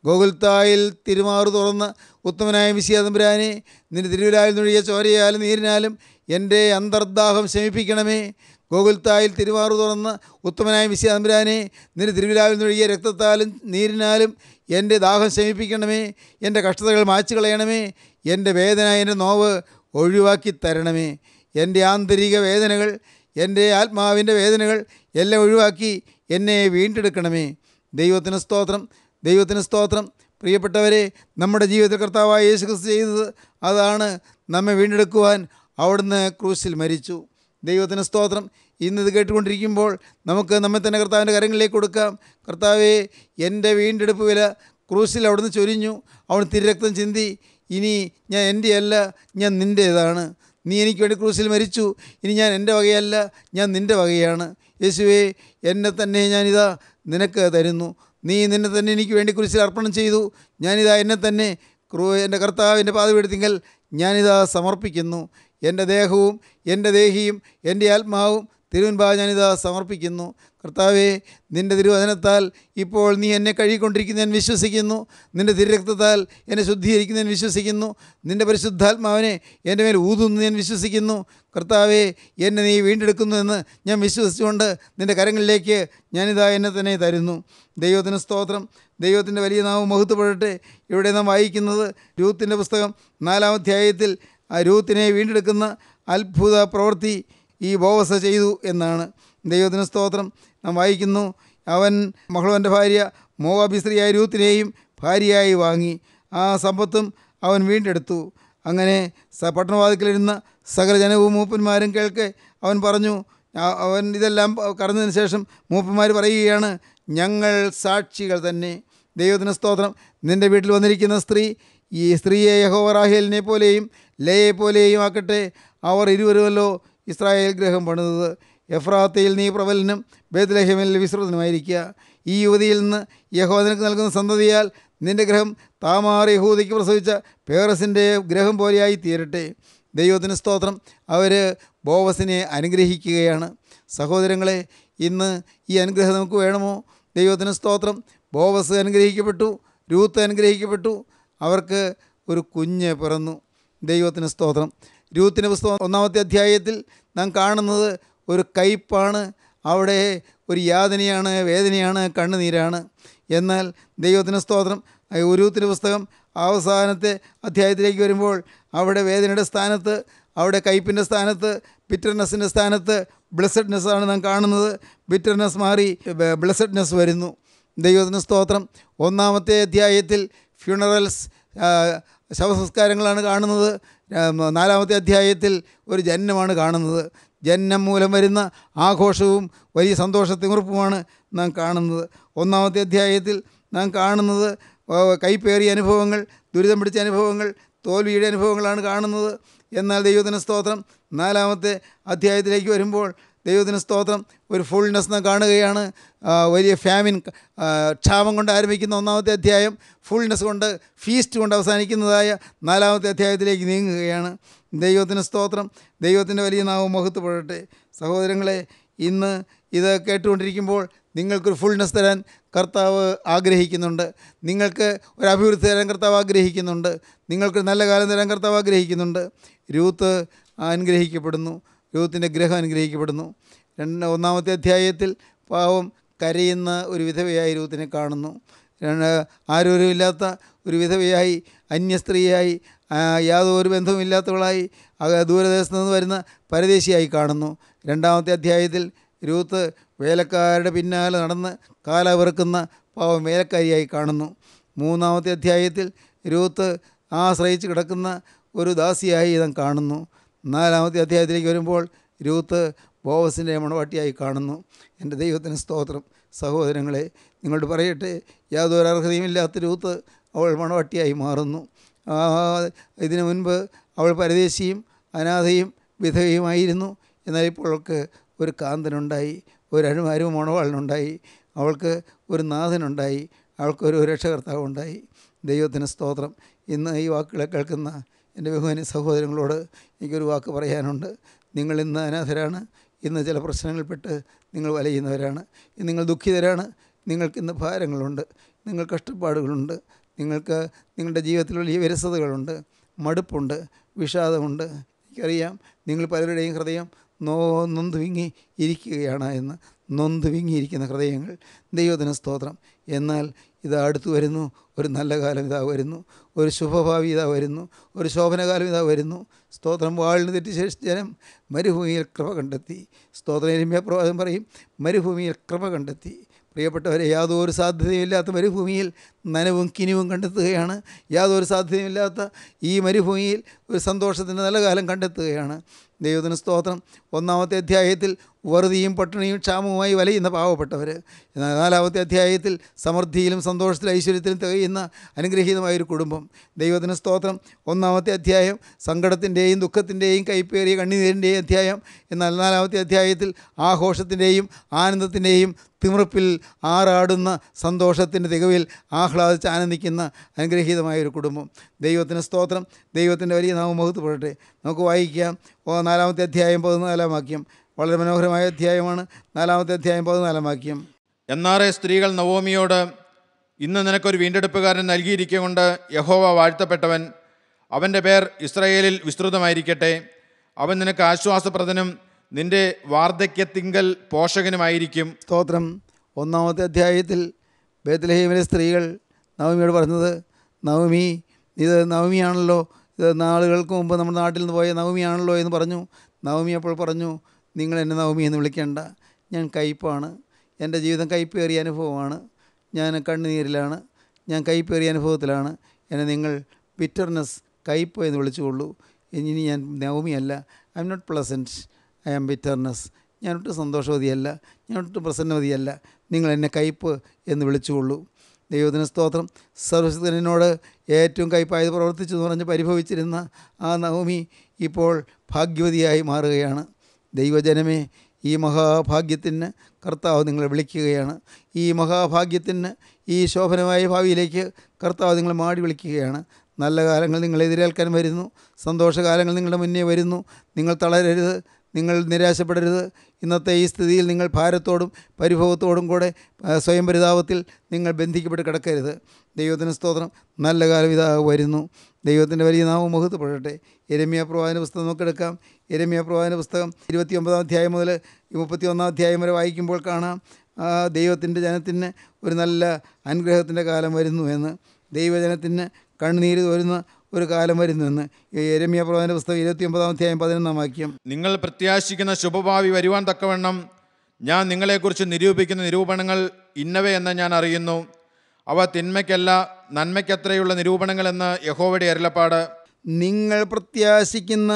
ഗോകുൽത്തായിൽ തിരുമാറു തുറന്ന് ഉത്തമനായ വിശിയാതമ്പുരാനെ നിന്റെ തിരുവിലായിൽ നൊഴിയ ചോരയാലും നീരിനാലും എൻ്റെ അന്തർദാഹം ശമിപ്പിക്കണമേ ഗോകുൽത്തായിൽ തിരുമാറു തുറന്ന് ഉത്തമനായ വിശിയാതമ്പുരാനെ നിന്റെ തിരുവിലാവിൽ നൊഴിയ രക്തത്താലും നീരിനാലും എൻ്റെ ദാഹം ശമിപ്പിക്കണമേ എൻ്റെ കഷ്ടതകൾ മായ്ച്ചു കളയണമേ എൻ്റെ വേദന എൻ്റെ നോവ് ഒഴിവാക്കി തരണമേ എൻ്റെ ആന്തരിക വേദനകൾ എൻ്റെ ആത്മാവിൻ്റെ വേദനകൾ എല്ലാം ഒഴിവാക്കി എന്നെ വീണ്ടെടുക്കണമേ ദൈവത്തിന് സ്തോത്രം ദൈവത്തിന് സ്തോത്രം പ്രിയപ്പെട്ടവരെ നമ്മുടെ ജീവിതത്തിൽ കർത്താവായ യേശു ക്രിസ്തു ചെയ്തത് അതാണ് നമ്മെ വീണ്ടെടുക്കുവാൻ അവിടുന്ന് ക്രൂശിൽ മരിച്ചു ദൈവത്തിന് സ്തോത്രം ഇന്നിത് കേട്ടുകൊണ്ടിരിക്കുമ്പോൾ നമുക്ക് നമ്മെ തന്നെ കർത്താവിൻ്റെ കരങ്ങളിലേക്ക് കൊടുക്കാം കർത്താവെ എൻ്റെ വീണ്ടെടുപ്പ് വില ക്രൂശിൽ അവിടുന്ന് ചൊരിഞ്ഞു അവിടുന്ന് തിരുരക്തം ചിന്തി ഇനി ഞാൻ എൻ്റെ അല്ല ഞാൻ നിൻ്റേതാണ് നീ എനിക്ക് വേണ്ടി ക്രൂശിൽ മരിച്ചു ഇനി ഞാൻ എൻ്റെ വകയല്ല ഞാൻ നിൻ്റെ വകയാണ് യേശുവേ എന്നെ തന്നെ ഞാനിതാ നിനക്ക് തരുന്നു നീ നിന്നെ തന്നെ എനിക്ക് വേണ്ടി ക്രൂശിൽ അർപ്പണം ചെയ്തു ഞാനിതാ എന്നെ തന്നെ ക്രൂ എൻ്റെ കർത്താവിൻ്റെ പാതപീഠത്തിങ്കൽ ഞാനിതാ സമർപ്പിക്കുന്നു എൻ്റെ ദേഹവും എൻ്റെ ദേഹിയും എൻ്റെ ആത്മാവും തിരുവൻപാ ഞാനിതാ സമർപ്പിക്കുന്നു കർത്താവേ നിൻ്റെ തിരുവചനത്താൽ ഇപ്പോൾ നീ എന്നെ കഴുകിക്കൊണ്ടിരിക്കുന്ന ഞാൻ വിശ്വസിക്കുന്നു നിൻ്റെ തിരുരക്തത്താൽ എന്നെ ശുദ്ധീകരിക്കുന്ന ഞാൻ വിശ്വസിക്കുന്നു നിൻ്റെ പരിശുദ്ധാത്മാവിനെ എൻ്റെ മേൽ ഊതുന്നു ഞാൻ വിശ്വസിക്കുന്നു കർത്താവേ എന്നെ നീ വീണ്ടെടുക്കുന്നു എന്ന് ഞാൻ വിശ്വസിച്ചുകൊണ്ട് നിൻ്റെ കരങ്ങളിലേക്ക് ഞാനിതാ എന്നെ തന്നെ തരുന്നു ദൈവത്തിന് സ്തോത്രം ദൈവത്തിൻ്റെ വലിയ നാമം മഹത്വപ്പെടട്ടെ ഇവിടെ നാം വായിക്കുന്നത് രൂത്തിൻ്റെ പുസ്തകം നാലാം അധ്യായത്തിൽ ആ രൂത്തിനെ വീണ്ടെടുക്കുന്ന അത്ഭുത പ്രവൃത്തി ഈ ബോവസ ചെയ്തു എന്നാണ് ദൈവത്തിന് സ്തോത്രം നാം വായിക്കുന്നു അവൻ മഹളവൻ്റെ ഭാര്യ മോവാബിസ്ത്രീയായ രൂത്തിനെയും ഭാര്യയായി വാങ്ങി ആ സമ്പത്തും അവൻ വീണ്ടെടുത്തു അങ്ങനെ സ പട്ടണവാതിക്കലിരുന്ന സകല ജനവും മൂപ്പന്മാരും കേൾക്കെ അവൻ പറഞ്ഞു ആ- അവൻ ഇതെല്ലാം കറന്നതിന് ശേഷം മൂപ്പന്മാർ പറയുകയാണ് ഞങ്ങൾ സാക്ഷികൾ തന്നെ ദൈവത്തിന് സ്തോത്രം നിൻ്റെ വീട്ടിൽ വന്നിരിക്കുന്ന സ്ത്രീ ഈ സ്ത്രീയെ യഹോവറാഹേലിനെ പോലെയും ലയെ പോലെയും ആക്കട്ടെ അവർ ഇരുവരുമല്ലോ ഇസ്രായേൽ ഗ്രഹം പണിതത് എഫ്രാത്തയിൽ നീ പ്രബലനും ബേദ്ലഹേമിൽ വിശ്രുതനുമായിരിക്കുക ഈ യുവതിയിൽ നിന്ന് യഹോ നിനക്ക് നൽകുന്ന സന്തതിയാൽ നിൻ്റെ ഗ്രഹം താമാർ യഹൂദയ്ക്ക് പ്രസവിച്ച പേറസിൻ്റെ ഗ്രഹം പോലെയായി തീരട്ടെ ദൈവത്തിന് സ്തോത്രം അവർ ബോവസിനെ അനുഗ്രഹിക്കുകയാണ് സഹോദരങ്ങളെ ഇന്ന് ഈ അനുഗ്രഹം നമുക്ക് വേണമോ ദൈവത്തിന് സ്തോത്രം ബോവസ് അനുഗ്രഹിക്കപ്പെട്ടു രൂത്ത് അനുഗ്രഹിക്കപ്പെട്ടു അവർക്ക് ഒരു കുഞ്ഞ് പിറന്നു ദൈവത്തിന് സ്തോത്രം രൂത്തിൻ്റെ പുസ്തകം ഒന്നാമത്തെ അധ്യായത്തിൽ നാം കാണുന്നത് ഒരു കയ്പാണ് അവിടെ ഒരു യാതനയാണ് വേദനയാണ് കണ്ണുനീരാണ് എന്നാൽ ദൈവത്തിന് സ്തോത്രം ഉരൂത്തിൻ്റെ പുസ്തകം അവസാനത്തെ അധ്യായത്തിലേക്ക് വരുമ്പോൾ അവിടെ വേദനയുടെ സ്ഥാനത്ത് അവിടെ കയ്പിൻ്റെ സ്ഥാനത്ത് ബിറ്റർനെസ്സിൻ്റെ സ്ഥാനത്ത് ബ്ലസ്സഡ്നെസ് ആണ് നാം കാണുന്നത് ബിറ്റർനെസ് മാറി ബ്ലസ്സഡ്നെസ് വരുന്നു ദൈവത്തിന് സ്തോത്രം ഒന്നാമത്തെ അധ്യായത്തിൽ ഫ്യൂണറൽസ് ശവസംസ്കാരങ്ങളാണ് കാണുന്നത് ആ, നാലാമത്തെ അധ്യായത്തിൽ ഒരു ജന്മമാണ് കാണുന്നത് ജന്മം മൂലം വരുന്ന ആഘോഷവും വലിയ സന്തോഷത്തിമുറുപ്പുമാണ് നാം കാണുന്നത് ഒന്നാമത്തെ അധ്യായത്തിൽ നാം കാണുന്നത് ആ, കൈപ്പേറിയ അനുഭവങ്ങൾ ദുരിതം പിടിച്ച അനുഭവങ്ങൾ തോൽവിയുടെ അനുഭവങ്ങളാണ് കാണുന്നത് എന്നാൽ ദൈവത്തിന് സ്തോത്രം നാലാമത്തെ അധ്യായത്തിലേക്ക് വരുമ്പോൾ ദൈവത്തിന് സ്തോത്രം ഒരു ഫുൾനെസ് നാം കാണുകയാണ് ആ, വലിയ ഫാമിൻ ആ, ക്ഷാമം കൊണ്ട് ആരംഭിക്കുന്ന ഒന്നാമത്തെ അധ്യായം ഫുൾനെസ് കൊണ്ട് ഫീസ്റ്റ് കൊണ്ട് അവസാനിക്കുന്നതായ നാലാമത്തെ അധ്യായത്തിലേക്ക് നീങ്ങുകയാണ് ദൈവത്തിന് സ്തോത്രം ദൈവത്തിൻ്റെ വലിയ നാമം മഹത്വപ്പെടട്ടെ സഹോദരങ്ങളെ ഇന്ന് ഇത് കേട്ടുകൊണ്ടിരിക്കുമ്പോൾ നിങ്ങൾക്കൊരു ഫുൾനെസ് തരാൻ കർത്താവ് ആഗ്രഹിക്കുന്നുണ്ട് നിങ്ങൾക്ക് ഒരു അഭിവൃദ്ധി തരാൻ കർത്താവ് ആഗ്രഹിക്കുന്നുണ്ട് നിങ്ങൾക്ക് നല്ല കാലം തരാൻ കർത്താവ് ആഗ്രഹിക്കുന്നുണ്ട് രൂത്ത് അനുഗ്രഹിക്കപ്പെടുന്നു രൂത്തിൻ്റെ ഗ്രഹം അനുഗ്രഹിക്കപ്പെടുന്നു രണ്ട് ഒന്നാമത്തെ അധ്യായത്തിൽ പാവം കരയുന്ന ഒരു വിധവയായി രൂത്തിനെ കാണുന്നു രണ്ട് ആരോരുമില്ലാത്ത ഒരു വിധവയായി അന്യസ്ത്രീയായി ആ, യാതൊരു ബന്ധവുമില്ലാത്തവളായി അക- ദൂരദേശത്ത് നിന്ന് വരുന്ന പരദേശിയായി കാണുന്നു രണ്ടാമത്തെ അധ്യായത്തിൽ രൂത്ത് വേലക്കാരുടെ പിന്നാലെ നടന്ന് കാല വെറുക്കുന്ന പാവം വേലക്കാരിയായി കാണുന്നു മൂന്നാമത്തെ അധ്യായത്തിൽ രൂത്ത് ആശ്രയിച്ച് കിടക്കുന്ന ഒരു ദാസിയായി നാം കാണുന്നു നാലാമത്തെ അധ്യായത്തിലേക്ക് വരുമ്പോൾ രൂത്ത് ബോവസിൻ്റെ മണവാട്ടിയായി കാണുന്നു എൻ്റെ ദൈവത്തിന് സ്തോത്രം സഹോദരങ്ങളെ നിങ്ങളോട് പറയട്ടെ യാതൊരു അർഹതയുമില്ലാത്ത രൂത്ത് അവൾ മണവാട്ടിയായി മാറുന്നു ആ, ഇതിനു മുൻപ് അവൾ പരദേശിയും അനാഥയും വിധവയുമായിരുന്നു എന്നാൽ ഇപ്പോൾ അവൾക്ക് ഒരു കാന്തനുണ്ടായി ഒരു അഴുമാരും മണവാളിനുണ്ടായി അവൾക്ക് ഒരു നാഥനുണ്ടായി അവൾക്കൊരു രക്ഷകർത്താവ് ഉണ്ടായി ദൈവത്തിന് സ്തോത്രം ഇന്ന് ഈ വാക്കുകളെ കേൾക്കുന്ന എൻ്റെ ബഹുമാനി സഹോദരങ്ങളോട് എനിക്കൊരു വാക്ക് പറയാനുണ്ട് നിങ്ങൾ ഇന്ന് അനാഥരാണ് ഇന്ന് ചില പ്രശ്നങ്ങളിൽപ്പെട്ട് നിങ്ങൾ വലയുന്നവരാണ് ഇന്ന് നിങ്ങൾ ദുഃഖിതരാണ് നിങ്ങൾക്ക് ഇന്ന് ഭാരങ്ങളുണ്ട് നിങ്ങൾ കഷ്ടപ്പാടുകളുണ്ട് നിങ്ങൾക്ക് നിങ്ങളുടെ ജീവിതത്തിൽ വലിയ വിരസതകളുണ്ട് മടുപ്പുണ്ട് വിഷാദമുണ്ട് എനിക്കറിയാം നിങ്ങൾ പലരുടെയും ഹൃദയം നോ നൊന്ത് വിങ്ങി ഇരിക്കുകയാണ് എന്ന് നൊന്ത് വിങ്ങിയിരിക്കുന്ന ഹൃദയങ്ങൾ ദൈവത്തിന് സ്തോത്രം എന്നാൽ ഇതാ അടുത്തു വരുന്നു ഒരു നല്ല കാലം ഇതാ വരുന്നു ഒരു ശുഭഭാവി ഇതാ വരുന്നു ഒരു ശോഭനകാലം ഇതാ വരുന്നു സ്തോത്രം വാളിന് തെറ്റി ശേഷി ജനം മരുഭൂമിയിൽ കൃപ കണ്ടെത്തി സ്തോത്രം എരുമ്യ പ്രവാചകം പറയും മരുഭൂമിയിൽ കൃപ കണ്ടെത്തി പ്രിയപ്പെട്ടവരെ യാതൊരു സാധ്യതയുമില്ലാത്ത മരുഭൂമിയിൽ നനവും കിനിവും കണ്ടെത്തുകയാണ് യാതൊരു സാധ്യതയുമില്ലാത്ത ഈ മരുഭൂമിയിൽ ഒരു സന്തോഷത്തിൻ്റെ നല്ല കാലം കണ്ടെത്തുകയാണ് ദൈവത്തിന് സ്തോത്രം ഒന്നാമത്തെ അധ്യായത്തിൽ വറുതിയും പട്ടിണിയും ക്ഷാമവുമായി വലയുന്ന പാവപ്പെട്ടവർ എന്നാൽ നാലാമത്തെ അധ്യായത്തിൽ സമൃദ്ധിയിലും സന്തോഷത്തിലും ഐശ്വര്യത്തിലും തികയുന്ന അനുഗ്രഹീതമായൊരു കുടുംബം ദൈവത്തിന് സ്തോത്രം ഒന്നാമത്തെ അധ്യായം സങ്കടത്തിൻ്റെയും ദുഃഖത്തിൻ്റെയും കൈപ്പേറിയ കണ്ണീരിൻ്റെയും അധ്യായം എന്നാൽ നാലാമത്തെ അധ്യായത്തിൽ ആഘോഷത്തിൻ്റെയും ആനന്ദത്തിൻ്റെയും തിമിർപ്പിൽ ആറാടുന്ന സന്തോഷത്തിൻ്റെ തികവിൽ ആഹ്ലാദിച്ച് ആനന്ദിക്കുന്ന അനുഗ്രഹീതമായൊരു കുടുംബം ദൈവത്തിന് സ്തോത്രം ദൈവത്തിൻ്റെ വലിയ നാമം മുഖത്തുപെടട്ടെ നമുക്ക് വായിക്കാം ഓ നാലാമത്തെ അധ്യായം പതിനാലാം വാക്യം വളരെ മനോഹരമായ അധ്യായമാണ് നാലാമത്തെ അധ്യായം പതിനാലാം വാക്യം എന്നാറേ സ്ത്രീകൾ നവോമിയോട് ഇന്ന് നിനക്കൊരു വീണ്ടെടുപ്പുകാരൻ നൽകിയിരിക്കുക കൊണ്ട് യഹോവ വാഴ്ത്തപ്പെട്ടവൻ അവൻ്റെ പേർ ഇസ്രയേലിൽ വിസ്തൃതമായിരിക്കട്ടെ അവൻ നിനക്ക് ആശ്വാസപ്രദനും നിന്റെ വാർദ്ധക്യത്തിങ്കൽ പോഷകനുമായിരിക്കും സ്തോത്രം ഒന്നാമത്തെ അധ്യായത്തിൽ ബേത്ലഹേമിലെ സ്ത്രീകൾ നവമിയോട് പറഞ്ഞത് നവമി ഇത് നവമിയാണല്ലോ ഇത് നാളുകൾക്ക് മുമ്പ് നമ്മുടെ നാട്ടിൽ നിന്ന് പോയ നവമിയാണല്ലോ എന്ന് പറഞ്ഞു നവമി അപ്പോൾ പറഞ്ഞു നിങ്ങൾ എന്നെ നവമി എന്ന് വിളിക്കേണ്ട ഞാൻ കയ്പാണ് എൻ്റെ ജീവിതം കയ്പേറിയ അനുഭവമാണ് ഞാൻ കണ്ണുനീരിലാണ് ഞാൻ കയ്പേറിയ അനുഭവത്തിലാണ് എന്നെ നിങ്ങൾ ബിറ്റർനെസ് കയ്പ് എന്ന് വിളിച്ചുകൊള്ളൂ ഇനി ഞാൻ നവമിയല്ല I'm not pleasant I am bitterness ഞാൻ ഒട്ടും സന്തോഷവതിയല്ല ഞാൻ ഒട്ടും പ്രസന്നവതിയല്ല നിങ്ങൾ എന്നെ കയ്പ് എന്ന് വിളിച്ചുകൊള്ളൂ ദൈവത്തിന് സ്തോത്രം സർവശക്തനോട് ഏറ്റവും കയ്പായത് പ്രവർത്തിച്ചു എന്ന് പറഞ്ഞ് പരിഭവിച്ചിരുന്ന ആ നവമി ഇപ്പോൾ ഭാഗ്യവതിയായി മാറുകയാണ് ദൈവജനമേ ഈ മഹാഭാഗ്യത്തിന് കർത്താവ് നിങ്ങളെ വിളിക്കുകയാണ് ഈ മഹാഭാഗ്യത്തിന് ഈ ശോഭനമായ ഭാവിയിലേക്ക് കർത്താവ് നിങ്ങളെ മാടി വിളിക്കുകയാണ് നല്ല കാലങ്ങൾ നിങ്ങളെ എതിരേൽക്കാൻ വരുന്നു സന്തോഷകാലങ്ങൾ നിങ്ങളുടെ മുന്നേ വരുന്നു നിങ്ങൾ തളരരുത് നിങ്ങൾ നിരാശപ്പെടരുത് ഇന്നത്തെ ഈ സ്ഥിതിയിൽ നിങ്ങൾ ഭാരത്തോടും പരിഭവത്തോടും കൂടെ ആ, സ്വയം പരിതാപത്തിൽ നിങ്ങൾ ബന്ധിക്കപ്പെട്ട് കിടക്കരുത് ദൈവത്തിന് സ്തോത്രം നല്ല കാലം ഇതാ വരുന്നു ദൈവത്തിൻ്റെ വലിയ നാമം മുഖത്തുപെടട്ടെ എരമ്യ പ്രവാചന പുസ്തകം നോക്കെടുക്കാം എരമ്യ പ്രവാചന പുസ്തകം ഇരുപത്തി ഒമ്പതാം അധ്യായം മുതൽ ഈ മുപ്പത്തി ഒന്നാം അധ്യായം വരെ വായിക്കുമ്പോൾ കാണാം ആ ദൈവത്തിൻ്റെ ജനത്തിന് ഒരു നല്ല അനുഗ്രഹത്തിൻ്റെ കാലം വരുന്നു എന്ന് ദൈവജനത്തിന് കണ്ണുനീര് വരുന്ന ഒരു കാലം വരുന്നുവെന്ന് ഈ എരമ്യ പ്രവാചന പുസ്തകം ഇരുപത്തി ഒമ്പതാം അധ്യായം പതിനൊന്നാം വാക്യം നിങ്ങൾ പ്രത്യാശിക്കുന്ന ശുഭഭാവി വരുവാൻ തക്കവണ്ണം ഞാൻ നിങ്ങളെക്കുറിച്ച് നിരൂപിക്കുന്ന നിരൂപണങ്ങൾ ഇന്നവയെന്ന് ഞാൻ അറിയുന്നു അവ തിന്മയ്ക്കല്ല നന്മയ്ക്കത്രയുള്ള നിരൂപണങ്ങളെന്ന് യഹോവയുടെ അരുളപ്പാട് നിങ്ങൾ പ്രത്യാശിക്കുന്ന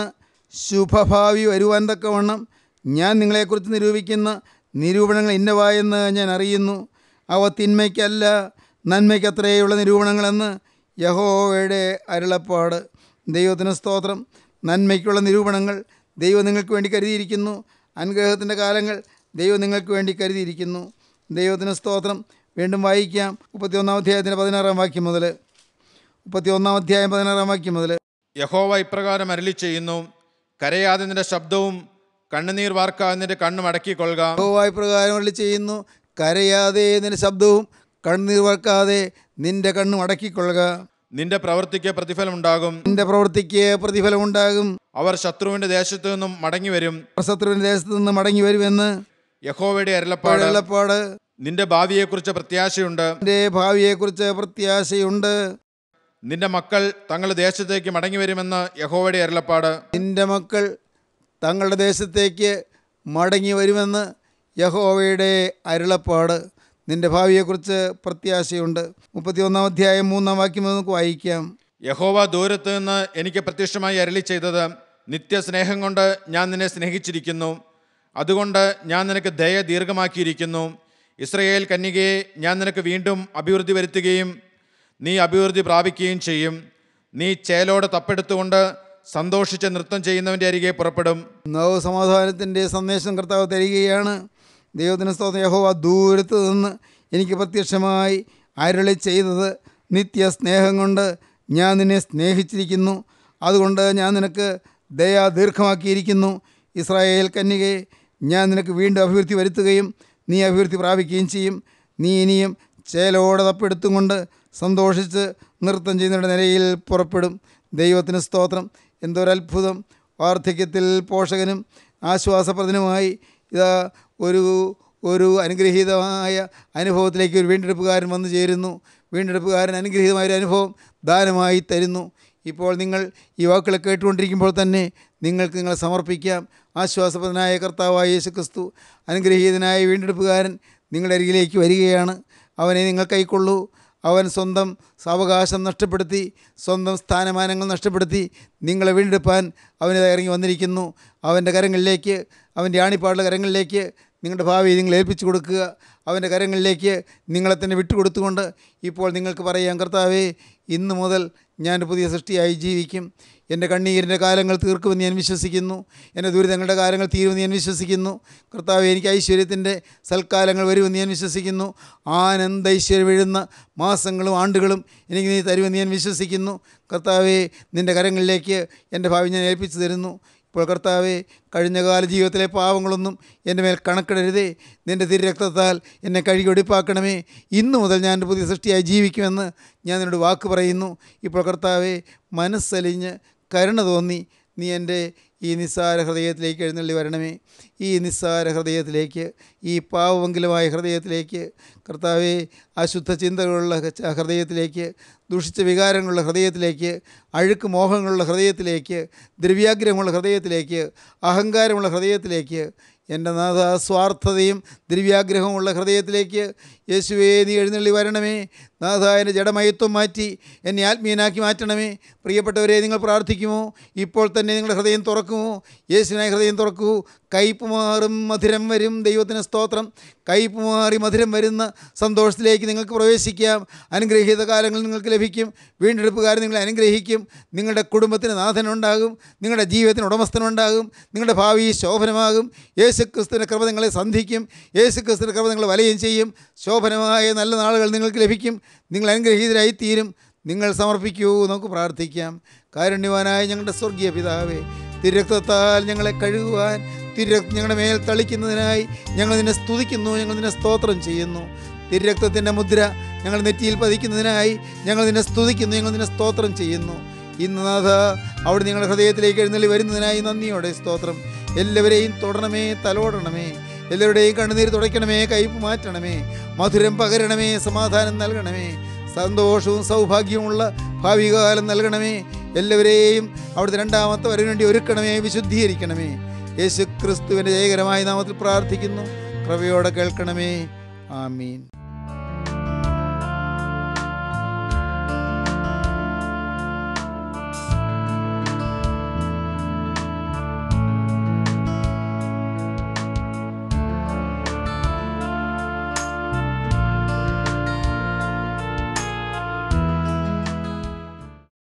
ശുഭഭാവി വരുവാൻ തക്കവണ്ണം ഞാൻ നിങ്ങളെക്കുറിച്ച് നിരൂപിക്കുന്ന നിരൂപണങ്ങൾ ഇന്നവായെന്ന് ഞാൻ അറിയുന്നു അവ തിന്മയ്ക്കല്ല നന്മയ്ക്കത്രയുള്ള നിരൂപണങ്ങളെന്ന് യഹോവയുടെ അരുളപ്പാട് ദൈവത്തിന് സ്തോത്രം നന്മയ്ക്കുള്ള നിരൂപണങ്ങൾ ദൈവം നിങ്ങൾക്ക് വേണ്ടി കരുതിയിരിക്കുന്നു അനുഗ്രഹത്തിൻ്റെ കാലങ്ങൾ ദൈവം നിങ്ങൾക്ക് വേണ്ടി കരുതിയിരിക്കുന്നു ദൈവത്തിന് സ്തോത്രം വീണ്ടും വായിക്കാം മുപ്പത്തിയൊന്നാം അധ്യായത്തിൻ്റെ പതിനാറാം വാക്യം മുതൽ മുപ്പത്തിയൊന്നാം അധ്യായം പതിനാറാം വാക്യം മുതൽ യഹോവ ഇപ്രകാരം അരളി ചെയ്യുന്നു കരയാതെ നിന്റെ ശബ്ദവും കണ്ണുനീർ വാർക്കാതെ നിന്റെ കണ്ണും അടക്കിക്കൊള്ളുക യഹോവായ പ്രകാരം അരുളി ചെയ്യുന്നു കരയാതെ നിന്റെ ശബ്ദവും കണ്ണീർ വറക്കാതെ നിന്റെ കണ്ണും അടക്കിക്കൊള്ളുക നിന്റെ പ്രവൃത്തിക്ക് പ്രതിഫലമുണ്ടാകും നിന്റെ പ്രവൃത്തിക്ക് പ്രതിഫലമുണ്ടാകും അവർ ശത്രുവിന്റെ ദേശത്തു നിന്നും മടങ്ങി വരും ശത്രുവിൻ്റെ ദേശത്ത് നിന്ന് മടങ്ങി വരുമെന്ന് യഹോവയുടെ അരുളപ്പാട് വെള്ളപ്പാട് നിന്റെ ഭാവിയെക്കുറിച്ച് പ്രത്യാശയുണ്ട് എൻ്റെ ഭാവിയെക്കുറിച്ച് പ്രത്യാശയുണ്ട് നിന്റെ മക്കൾ തങ്ങളുടെ ദേശത്തേക്ക് മടങ്ങി വരുമെന്ന് യഹോവയുടെ അരുളപ്പാട് നിന്റെ മക്കൾ തങ്ങളുടെ ദേശത്തേക്ക് മടങ്ങി വരുമെന്ന് യഹോവയുടെ അരുളപ്പാട് നിന്റെ ഭാവിയെക്കുറിച്ച് പ്രത്യാശയുണ്ട് മുപ്പത്തിയൊന്നാം അധ്യായം മൂന്നാം വാക്യം നമുക്ക് വായിക്കാം യഹോവ ദൂരത്ത് നിന്ന് എനിക്ക് പ്രത്യക്ഷമായി അരളി ചെയ്തത് നിത്യസ്നേഹം കൊണ്ട് ഞാൻ നിന്നെ സ്നേഹിച്ചിരിക്കുന്നു അതുകൊണ്ട് ഞാൻ നിനക്ക് ദയ ദീർഘമാക്കിയിരിക്കുന്നു ഇസ്രയേൽ കന്യകയെ ഞാൻ നിനക്ക് വീണ്ടും അഭിവൃദ്ധി വരുത്തുകയും നീ അഭിവൃദ്ധി പ്രാപിക്കുകയും ചെയ്യും നീ ചേലോടെ തപ്പെടുത്തുകൊണ്ട് സന്തോഷിച്ച് നൃത്തം ചെയ്യുന്നവൻ്റെ അരികെ പുറപ്പെടും നവ സമാധാനത്തിൻ്റെ സന്ദേശം കർത്താവ് തരികയാണ് ദൈവത്തിന് സ്തോത്രം യഹോവ ദൂരത്ത് നിന്ന് എനിക്ക് പ്രത്യക്ഷമായി അരുളി ചെയ്തത് നിത്യ സ്നേഹം കൊണ്ട് ഞാൻ നിന്നെ സ്നേഹിച്ചിരിക്കുന്നു അതുകൊണ്ട് ഞാൻ നിനക്ക് ദയ ദീർഘമാക്കിയിരിക്കുന്നു ഇസ്രായേൽ കന്യകയെ ഞാൻ നിനക്ക് വീണ്ടും അഭിവൃദ്ധി വരുത്തുകയും നീ അഭിവൃദ്ധി പ്രാപിക്കുകയും ചെയ്യും നീ ഇനിയും ചേലോടെ തപ്പെടുത്തും കൊണ്ട് സന്തോഷിച്ച് നൃത്തം ചെയ്യുന്നവരുടെ നിലയിൽ പുറപ്പെടും ദൈവത്തിന് സ്തോത്രം എന്തൊരത്ഭുതം വാർദ്ധക്യത്തിൽ പോഷകനും ആശ്വാസപ്രദനുമായി ഇതാ ഒരു ഒരു അനുഗ്രഹീതമായ അനുഭവത്തിലേക്ക് ഒരു വീണ്ടെടുപ്പുകാരൻ വന്നു ചേരുന്നു വീണ്ടെടുപ്പുകാരൻ അനുഗ്രഹീതമായ ഒരു അനുഭവം ദാനമായി തരുന്നു ഇപ്പോൾ നിങ്ങൾ ഈ വാക്കുകൾ കേട്ടുകൊണ്ടിരിക്കുമ്പോൾ തന്നെ നിങ്ങൾക്ക് നിങ്ങളെ സമർപ്പിക്കാം ആശ്വാസപ്രദനായ കർത്താവായ യേശു ക്രിസ്തു അനുഗ്രഹീതനായ വീണ്ടെടുപ്പുകാരൻ നിങ്ങളുടെ അരികിലേക്ക് വരികയാണ് അവനെ നിങ്ങൾ കൈക്കൊള്ളൂ അവൻ സ്വന്തം സാവകാശം നഷ്ടപ്പെടുത്തി സ്വന്തം സ്ഥാനമാനങ്ങൾ നഷ്ടപ്പെടുത്തി നിങ്ങളെ വീണ്ടെടുപ്പാൻ അവന് ഇറങ്ങി വന്നിരിക്കുന്നു അവൻ്റെ കരങ്ങളിലേക്ക് അവൻ്റെ ആണിപ്പാടുള്ള കരങ്ങളിലേക്ക് നിങ്ങളുടെ ഭാവി നിങ്ങൾ ഏൽപ്പിച്ചു കൊടുക്കുക അവൻ്റെ കരങ്ങളിലേക്ക് നിങ്ങളെ തന്നെ വിട്ടുകൊടുത്തുകൊണ്ട് ഇപ്പോൾ നിങ്ങൾക്ക് പറയാം കർത്താവേ ഇന്നു മുതൽ ഞാൻ പുതിയ സൃഷ്ടിയായി ജീവിക്കും എൻ്റെ കണ്ണീരിൻ്റെ കാലങ്ങൾ തീർക്കുമെന്ന് ഞാൻ വിശ്വസിക്കുന്നു എൻ്റെ ദുരിതങ്ങളുടെ കാലങ്ങൾ തീരുമെന്ന് ഞാൻ വിശ്വസിക്കുന്നു കർത്താവ് എനിക്ക് ഐശ്വര്യത്തിൻ്റെ സൽക്കാലങ്ങൾ വരുമെന്ന് ഞാൻ വിശ്വസിക്കുന്നു ആനന്ദ ഐശ്വര്യം വീഴുന്ന മാസങ്ങളും ആണ്ടുകളും എനിക്ക് നീ തരുമെന്ന് ഞാൻ വിശ്വസിക്കുന്നു കർത്താവെ നിൻ്റെ കരങ്ങളിലേക്ക് എൻ്റെ ഭാവി ഞാൻ ഏൽപ്പിച്ചു തരുന്നു ഇപ്പോൾ കർത്താവെ കഴിഞ്ഞകാല ജീവിതത്തിലെ പാവങ്ങളൊന്നും എൻ്റെ മേൽ കണക്കിടരുതേ നിൻ്റെ തിരുരക്തത്താൽ എന്നെ കഴുകിയൊടിപ്പാക്കണമേ ഇന്നു മുതൽ ഞാൻ എൻ്റെ പുതിയ സൃഷ്ടിയായി ജീവിക്കുമെന്ന് ഞാൻ നിന്നോട് വാക്ക് പറയുന്നു ഇപ്പോൾ കർത്താവെ മനസ്സലിഞ്ഞ് കരുണ തോന്നി നീ എൻ്റെ ഈ നിസ്സാര ഹൃദയത്തിലേക്ക് എഴുന്നള്ളി വരണമേ ഈ നിസ്സാര ഹൃദയത്തിലേക്ക് ഈ പാവമെങ്കിലുമായ ഹൃദയത്തിലേക്ക് കർത്താവെ അശുദ്ധ ചിന്തകളുള്ള ഹ- ഹൃദയത്തിലേക്ക് ദുഷിച്ച വികാരങ്ങളുള്ള ഹൃദയത്തിലേക്ക് അഴുക്ക് മോഹങ്ങളുള്ള ഹൃദയത്തിലേക്ക് ദ്രവ്യാഗ്രഹമുള്ള ഹൃദയത്തിലേക്ക് അഹങ്കാരമുള്ള ഹൃദയത്തിലേക്ക് എൻ്റെ നാഥ സ്വാർത്ഥതയും ദ്രവ്യാഗ്രഹമുള്ള ഹൃദയത്തിലേക്ക് യേശുവേ നീ എഴുന്നള്ളി വരണമേ നാഥ എൻ്റെ ജഡമയത്വം മാറ്റി എന്നെ ആത്മീയനാക്കി മാറ്റണമേ പ്രിയപ്പെട്ടവരെ നിങ്ങൾ പ്രാർത്ഥിക്കുമോ ഇപ്പോൾ തന്നെ നിങ്ങളുടെ ഹൃദയം തുറക്കുമോ യേശുവിനായി ഹൃദയം തുറക്കൂ കയ്പ് മാറും മധുരം വരും ദൈവത്തിന് സ്തോത്രം കയ്പ് മാറി മധുരം വരുന്ന സന്തോഷത്തിലേക്ക് നിങ്ങൾക്ക് പ്രവേശിക്കാം അനുഗ്രഹീത കാലങ്ങൾ നിങ്ങൾക്ക് ലഭിക്കും വീണ്ടെടുപ്പുകാരൻ നിങ്ങളെ അനുഗ്രഹിക്കും നിങ്ങളുടെ കുടുംബത്തിന് നാഥനുണ്ടാകും നിങ്ങളുടെ ജീവിതത്തിന് ഉടമസ്ഥനുണ്ടാകും നിങ്ങളുടെ ഭാവി ശോഭനമാകും യേശു ക്രിസ്തുവിൻ്റെ കൃപ നിങ്ങളെ സന്ധിക്കും യേശു ക്രിസ്തുവിൻ്റെ കൃപ നിങ്ങളെ വലയം ചെയ്യും ശോഭനമായ നല്ല നാളുകൾ നിങ്ങൾക്ക് ലഭിക്കും നിങ്ങൾ അനുഗ്രഹീതരായി തീരും നിങ്ങൾ സമർപ്പിക്കൂ നമുക്ക് പ്രാർത്ഥിക്കാം കാരുണ്യവാനായ ഞങ്ങളുടെ സ്വർഗീയ പിതാവേ തിരക്തത്താൽ ഞങ്ങളെ കഴുകുവാൻ തിരക്തം ഞങ്ങളുടെ മേൽ തളിക്കുന്നതിനായി ഞങ്ങൾ നിന്നെ സ്തുതിക്കുന്നു ഞങ്ങൾ നിന്നെ സ്തോത്രം ചെയ്യുന്നു തിരക്തത്തിൻ്റെ മുദ്ര ഞങ്ങൾ നെറ്റിയിൽ പതിക്കുന്നതിനായി ഞങ്ങൾ നിന്നെ സ്തുതിക്കുന്നു ഞങ്ങൾ നിന്നെ സ്തോത്രം ചെയ്യുന്നു ഇന്ന് നാഥ അവിടെ നിങ്ങളുടെ ഹൃദയത്തിലേക്ക് എഴുന്നള്ളി വരുന്നതിനായി നന്ദിയോടെ സ്തോത്രം എല്ലാവരെയും തൊടണമേ തലോടണമേ എല്ലാവരുടെയും കണ്ണുനീര് തുടയ്ക്കണമേ കയ്പ് മാറ്റണമേ മധുരം പകരണമേ സമാധാനം നൽകണമേ സന്തോഷവും സൗഭാഗ്യവുമുള്ള ഭാവികാലം നൽകണമേ എല്ലാവരെയും അവിടുത്തെ രണ്ടാമത്തെ വരവിന് വേണ്ടി ഒരുക്കണമേ വിശുദ്ധീകരിക്കണമേ യേശു ക്രിസ്തുവിൻ്റെ ജയകരമായ നാമത്തിൽ പ്രാർത്ഥിക്കുന്നു കൃപയോടെ കേൾക്കണമേ ആമീൻ